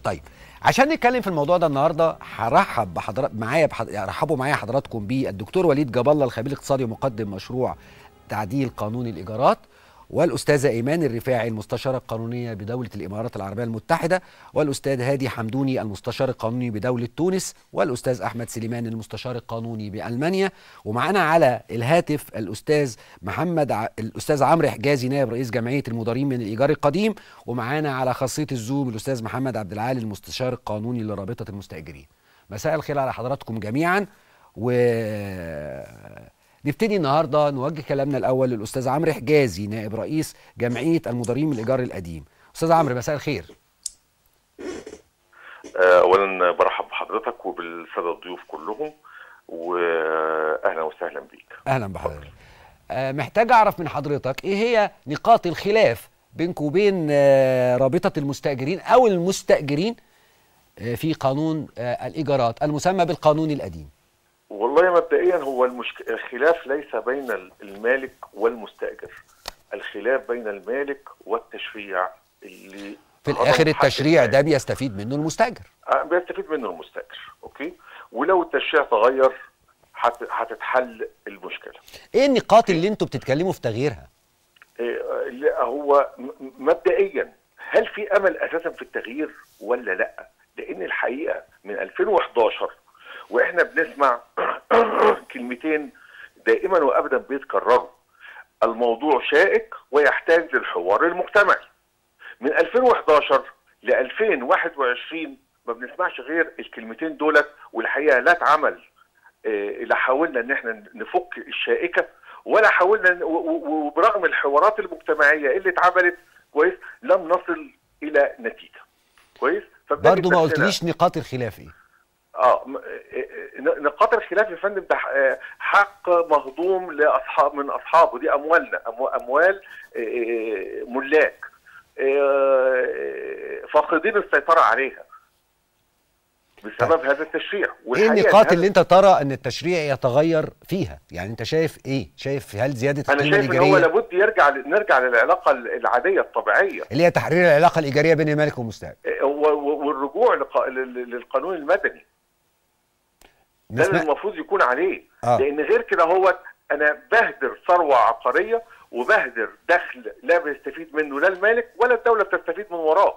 طيب عشان نتكلم في الموضوع ده النهارده هرحب بحضرات معايا بحض... يعني رحبوا معايا حضراتكم بالدكتور وليد جاب الله الخبير الاقتصادي ومقدم مشروع تعديل قانون الايجارات والاستاذه ايمان الرفاعي المستشاره القانونيه بدوله الامارات العربيه المتحده والاستاذ هادي حمدوني المستشار القانوني بدوله تونس والاستاذ احمد سليمان المستشار القانوني بالمانيا ومعانا على الهاتف الاستاذ محمد ع... الاستاذ عمرو حجازي نائب رئيس جمعيه المديرين من الايجار القديم ومعانا على خاصيه الزوم الاستاذ محمد عبد العالي المستشار القانوني لرابطه المستاجرين مساء الخير على حضراتكم جميعا و نبتدي النهارده نوجه كلامنا الاول للاستاذ عمرو حجازي نائب رئيس جمعيه المديرين من الايجار القديم استاذ عمرو مساء الخير اولا برحب بحضرتك وبالساده الضيوف كلهم واهلا وسهلا بيك اهلا بحضرتك آه محتاج اعرف من حضرتك ايه هي نقاط الخلاف بينك وبين آه رابطه المستاجرين او المستاجرين آه في قانون آه الايجارات المسمى بالقانون القديم والله مبدئيا هو المشك... الخلاف ليس بين المالك والمستاجر الخلاف بين المالك والتشريع اللي في الاخر التشريع ده بيستفيد منه المستاجر بيستفيد منه المستاجر اوكي ولو التشريع تغير هت... هتتحل المشكله ايه النقاط اللي انتوا بتتكلموا في تغييرها إيه هو م... مبدئيا هل في امل اساسا في التغيير ولا لا لان الحقيقه من 2011 واحنا بنسمع كلمتين دائما وابدا بيتكرروا الموضوع شائك ويحتاج للحوار المجتمعي من 2011 ل 2021 ما بنسمعش غير الكلمتين دولت والحقيقه لا اتعمل لا حاولنا ان احنا نفك الشائكه ولا حاولنا وبرغم الحوارات المجتمعيه اللي اتعملت كويس لم نصل الى نتيجه كويس برضه ما قلتليش نقاط الخلاف ايه اه نقاط الخلاف يا فندم ده حق مهضوم لاصحاب من اصحابه دي اموالنا اموال ملاك فاقدين السيطره عليها بسبب طيب. هذا التشريع ايه النقاط اللي انت ترى ان التشريع يتغير فيها يعني انت شايف ايه شايف هل زياده انا شايف ان هو لابد يرجع نرجع للعلاقه العاديه الطبيعيه اللي هي تحرير العلاقه الايجاريه بين المالك والمستاجر والرجوع للقانون المدني ده اللي المفروض يكون عليه آه. لان غير كده هو انا بهدر ثروه عقاريه وبهدر دخل لا بيستفيد منه لا المالك ولا الدوله بتستفيد من وراه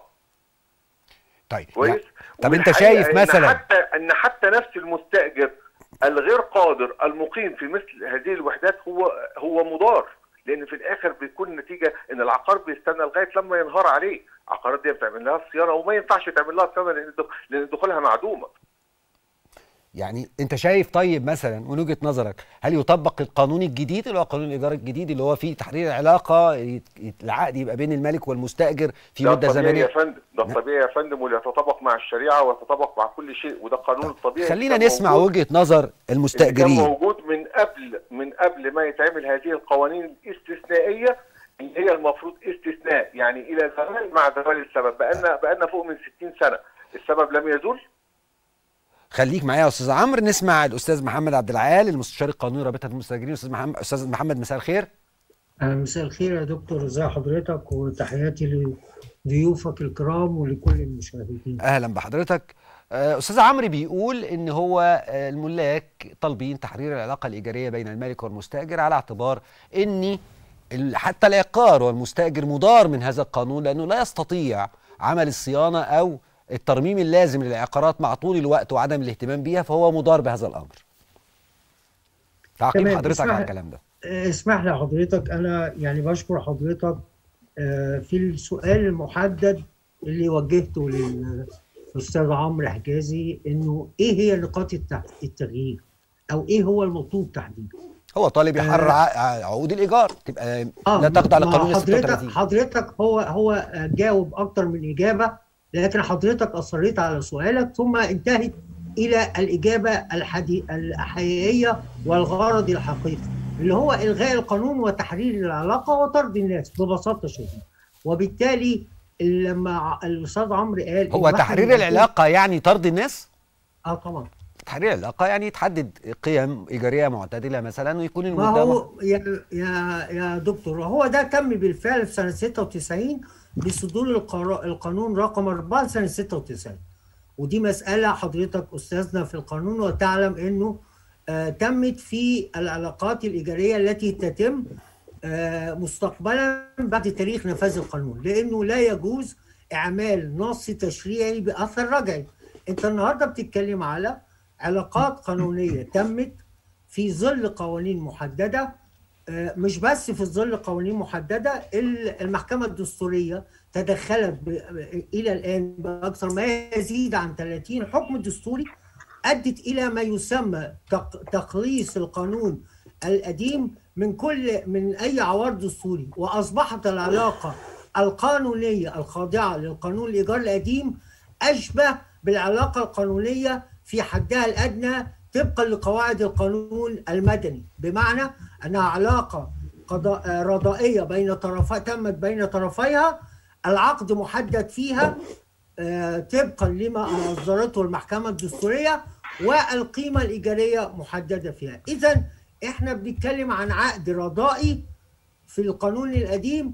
طيب كويس طب انت شايف مثلا إن حتى ان حتى نفس المستاجر الغير قادر المقيم في مثل هذه الوحدات هو هو مضار لان في الاخر بيكون النتيجه ان العقار بيستنى لغايه لما ينهار عليه العقارات دي بتعمل لها صيانه وما ينفعش تعمل لها صيانه لان لان دخولها معدومه يعني انت شايف طيب مثلا من وجهه نظرك هل يطبق القانون الجديد اللي هو قانون الايجار الجديد اللي هو فيه تحرير العلاقه العقد يبقى بين المالك والمستاجر في مده زمنيه ده طبيعي يا فندم ده طبيعي يا فندم ويتطابق مع الشريعه ويتطابق مع كل شيء وده قانون الطبيعي خلينا نسمع وجهه نظر المستاجرين كان موجود من قبل من قبل ما يتعمل هذه القوانين الاستثنائيه اللي هي المفروض استثناء يعني الى زمان مع زوال السبب بقالنا بقالنا فوق من 60 سنه السبب لم يزول خليك معايا يا استاذ عمرو نسمع الاستاذ محمد عبد العال المستشار القانوني رابطه المستاجرين استاذ محمد استاذ محمد مساء الخير مساء الخير يا دكتور ازي حضرتك وتحياتي لضيوفك الكرام ولكل المشاهدين اهلا بحضرتك استاذ عمرو بيقول ان هو الملاك طالبين تحرير العلاقه الايجاريه بين المالك والمستاجر على اعتبار ان حتى العقار والمستاجر مضار من هذا القانون لانه لا يستطيع عمل الصيانه او الترميم اللازم للعقارات مع طول الوقت وعدم الاهتمام بيها فهو مضار بهذا الامر. تعقيب حضرتك على الكلام ده. اسمح لي حضرتك انا يعني بشكر حضرتك في السؤال المحدد اللي وجهته للاستاذ عمرو حجازي انه ايه هي نقاط التغيير او ايه هو المطلوب تحديدا. هو طالب يحرر آه عقود الايجار تبقى آه لا تخضع لقانون حضرتك حضرتك هو هو جاوب اكتر من اجابه لكن حضرتك اصريت على سؤالك ثم انتهت الى الاجابه الحدي... الحقيقيه والغرض الحقيقي اللي هو الغاء القانون وتحرير العلاقه وطرد الناس ببساطه شديده وبالتالي لما الاستاذ عمرو قال هو تحرير العلاقه يعني طرد الناس؟ اه طبعا تحرير العلاقه يعني تحدد قيم ايجاريه معتدله مثلا ويكون ما المده هو يا يا يا دكتور هو ده تم بالفعل في سنه 96 بصدور القرا- القانون رقم 4 سنه 96 ودي مساله حضرتك استاذنا في القانون وتعلم انه آه تمت في العلاقات الايجاريه التي تتم آه مستقبلا بعد تاريخ نفاذ القانون لانه لا يجوز اعمال نص تشريعي باثر رجعي انت النهارده بتتكلم على علاقات قانونيه تمت في ظل قوانين محدده آه، مش بس في ظل قوانين محدده ال- المحكمه الدستوريه تدخلت ب- الى الان باكثر ما يزيد عن 30 حكم دستوري ادت الى ما يسمى تق- تقليص القانون القديم من كل من اي عوار دستوري واصبحت العلاقه القانونيه الخاضعه للقانون الايجار القديم اشبه بالعلاقه القانونيه في حدها الادنى طبقا لقواعد القانون المدني بمعنى انها علاقه قضاء رضائيه بين طرفي تمت بين طرفيها العقد محدد فيها آه، طبقا لما اصدرته المحكمه الدستوريه والقيمه الايجاريه محدده فيها اذا احنا بنتكلم عن عقد رضائي في القانون القديم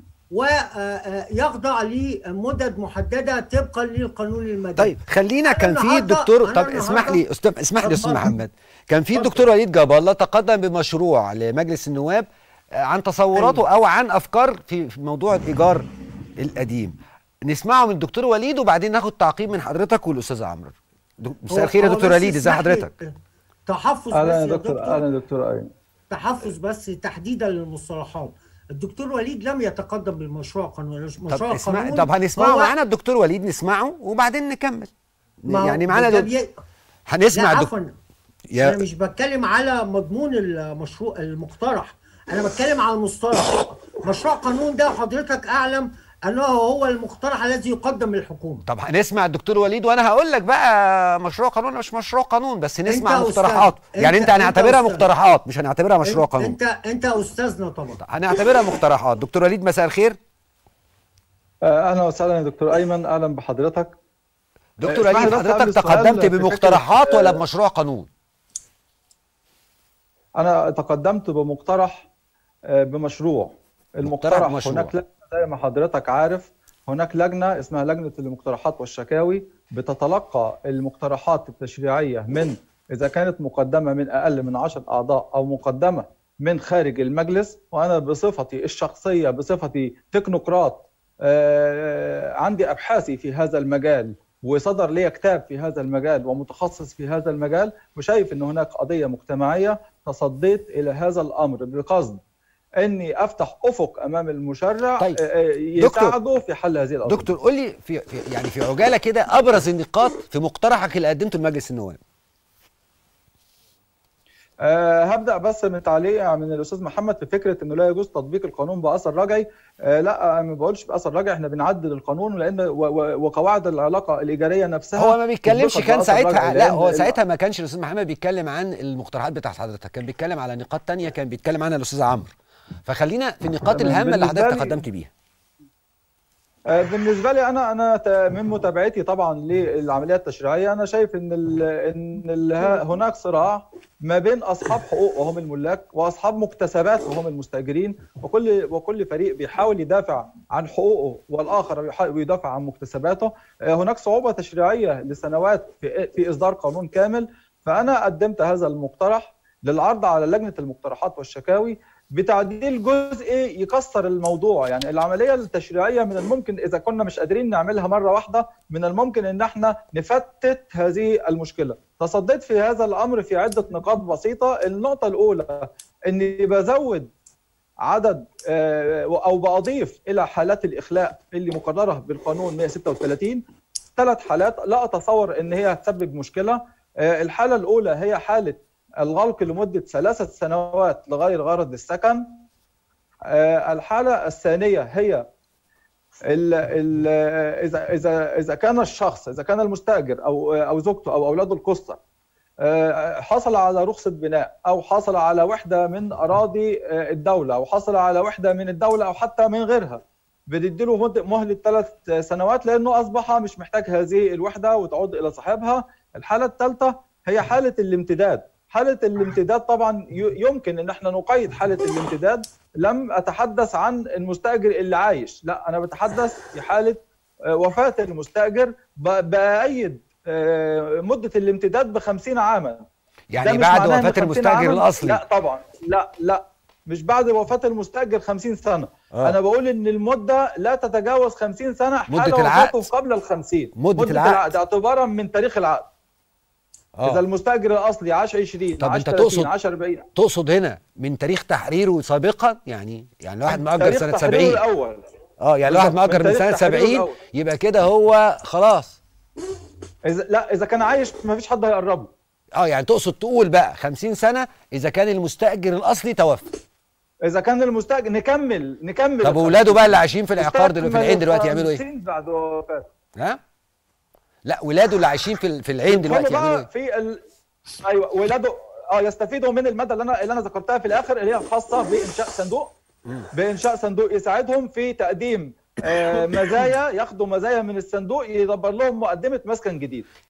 ويخضع لمدد محدده طبقا للقانون المدني طيب خلينا أنا كان في النهاردة- الدكتور أنا طب اسمح النهاردة- لي استاذ اسمح لي استاذ اتفضل. محمد كان في اتفضل. الدكتور وليد جاب الله تقدم بمشروع لمجلس النواب آه، عن تصوراته او عن افكار في في موضوع الايجار القديم نسمعه من الدكتور وليد وبعدين ناخد تعقيب من حضرتك والاستاذ عمرو دك- مساء هو- الخير يا هو دكتور بس وليد ازي اسمح لي، حضرتك تحفظ اهلا بس يا يا دكتور دكتور اهلا يا دكتور ايمن تحفظ بس تحديدا للمصطلحات الدكتور وليد لم يتقدم بالمشروع قانوني طب مشروع اسمع قانون طب هنسمعه هو- معانا الدكتور وليد نسمعه وبعدين نكمل ما هو يعني معانا ده دك... بي- هنسمع لا الدكتور عفوا يا- انا مش بتكلم على مضمون المشروع المقترح انا بتكلم على المصطلح مشروع قانون ده حضرتك اعلم انه هو المقترح الذي يقدم للحكومه طب هنسمع الدكتور وليد وانا هقول لك بقى مشروع قانون مش مشروع قانون بس نسمع أنت مقترحات أستاذ. يعني أنت- انت هنعتبرها أنت أستاذ. مقترحات مش هنعتبرها مشروع قانون انت انت استاذنا طبعا هنعتبرها مقترحات دكتور وليد مساء الخير آه، اهلا وسهلا يا دكتور ايمن اهلا بحضرتك دكتور اسمح لي وليد بس قبل حضرتك السؤال تقدمت في بمقترحات فكرة، ولا آه، بمشروع قانون انا تقدمت بمقترح آه، بمشروع المقترح مشروع. هناك لجنه زي ما حضرتك عارف هناك لجنه اسمها لجنه المقترحات والشكاوي بتتلقى المقترحات التشريعيه من اذا كانت مقدمه من اقل من 10 اعضاء او مقدمه من خارج المجلس وانا بصفتي الشخصيه بصفتي تكنوقراط آه، عندي ابحاثي في هذا المجال وصدر لي كتاب في هذا المجال ومتخصص في هذا المجال وشايف ان هناك قضيه مجتمعيه تصديت الى هذا الامر بقصد اني افتح افق امام المشرع طيب. آه، آه، دكتور. يساعده في حل هذه القضيه دكتور قول لي في, في يعني في عجاله كده ابرز النقاط في مقترحك اللي قدمته لمجلس النواب أه هبدا بس من تعليق من الاستاذ محمد في فكره انه لا يجوز تطبيق القانون باثر رجعي أه لا أنا ما بقولش باثر رجعي احنا بنعدل القانون لان و- و- وقواعد العلاقه الايجاريه نفسها هو ما بيتكلمش تطبقت كان بأثر ساعتها رجعي، لا لأن هو ال- ساعتها ما كانش الاستاذ محمد بيتكلم عن المقترحات بتاعت حضرتك كان بيتكلم على نقاط تانية كان بيتكلم عنها الاستاذ عمرو فخلينا في النقاط تمام. الهامه اللي بالنسبة حضرتك لي- تقدمت بيها آه، بالنسبه لي انا انا ت- من متابعتي طبعا للعمليه التشريعيه انا شايف ان ال ان ال هناك صراع ما بين اصحاب حقوق وهم الملاك واصحاب مكتسبات وهم المستاجرين وكل وكل فريق بيحاول يدافع عن حقوقه والاخر بيحاول يدافع عن مكتسباته آه، هناك صعوبه تشريعيه لسنوات في في اصدار قانون كامل فانا قدمت هذا المقترح للعرض على لجنه المقترحات والشكاوي بتعديل جزئي يكسر الموضوع يعني العمليه التشريعيه من الممكن اذا كنا مش قادرين نعملها مره واحده من الممكن ان احنا نفتت هذه المشكله تصديت في هذا الامر في عده نقاط بسيطه النقطه الاولى اني بزود عدد آه، او بضيف الى حالات الاخلاء اللي مقرره بالقانون 136 ثلاث حالات لا اتصور ان هي هتسبب مشكله آه، الحاله الاولى هي حاله الغلق لمده ثلاثه سنوات لغير غرض السكن آه، الحاله الثانيه هي ال ال اذا اذا اذا كان الشخص اذا كان المستاجر او او زوجته او اولاده القصه آه، حصل على رخصة بناء أو حصل على وحدة من أراضي آه، الدولة أو حصل على وحدة من الدولة أو حتى من غيرها بنديله مد- مهلة ثلاث سنوات لأنه أصبح مش محتاج هذه الوحدة وتعود إلى صاحبها الحالة الثالثة هي حاله الامتداد حاله الامتداد طبعا ي- يمكن ان احنا نقيد حاله الامتداد لم اتحدث عن المستاجر اللي عايش لا انا بتحدث في حاله آه، وفاه المستاجر ب- بايد آه، مده الامتداد ب 50 عاما ده يعني مش بعد معناه إن وفاه 50 المستاجر عاماً- الاصلي لا طبعا لا لا مش بعد وفاه المستاجر 50 سنه آه. انا بقول ان المده لا تتجاوز 50 سنه مدة حال العقد. وفاته قبل ال 50 مدة العقد. العقد اعتبارا من تاريخ العقد اذا اه المستاجر الاصلي عاش 20 طب عاش أنت 30 تقصد- عاش 40 تقصد هنا من تاريخ تحريره سابقا يعني يعني واحد مؤجر تاريخ سنه تحريره 70 الاول اه يعني واحد بالظبط، مؤجر من من سنه تاريخ تحريره 70 الأول. يبقى كده هو خلاص اذا لا اذا كان عايش ما فيش حد هيقرب له اه يعني تقصد تقول بقى 50 سنه اذا كان المستاجر الاصلي توفى اذا كان المستاجر نكمل نكمل طب واولاده بقى اللي عايشين في العقار دلوقتي في العين دلوقتي يعملوا ايه 50 بعد وفاته ها لا ولاده اللي عايشين في ال- في العين دلوقتي يدخلوا يعملوا بقى ايه في ال... ايوه ولاده اه يستفيدوا من الماده اللي انا اللي انا ذكرتها في الاخر اللي هي خاصه بانشاء صندوق بانشاء صندوق يساعدهم في تقديم آه، مزايا ياخدوا مزايا من الصندوق يدبر لهم مقدمه مسكن جديد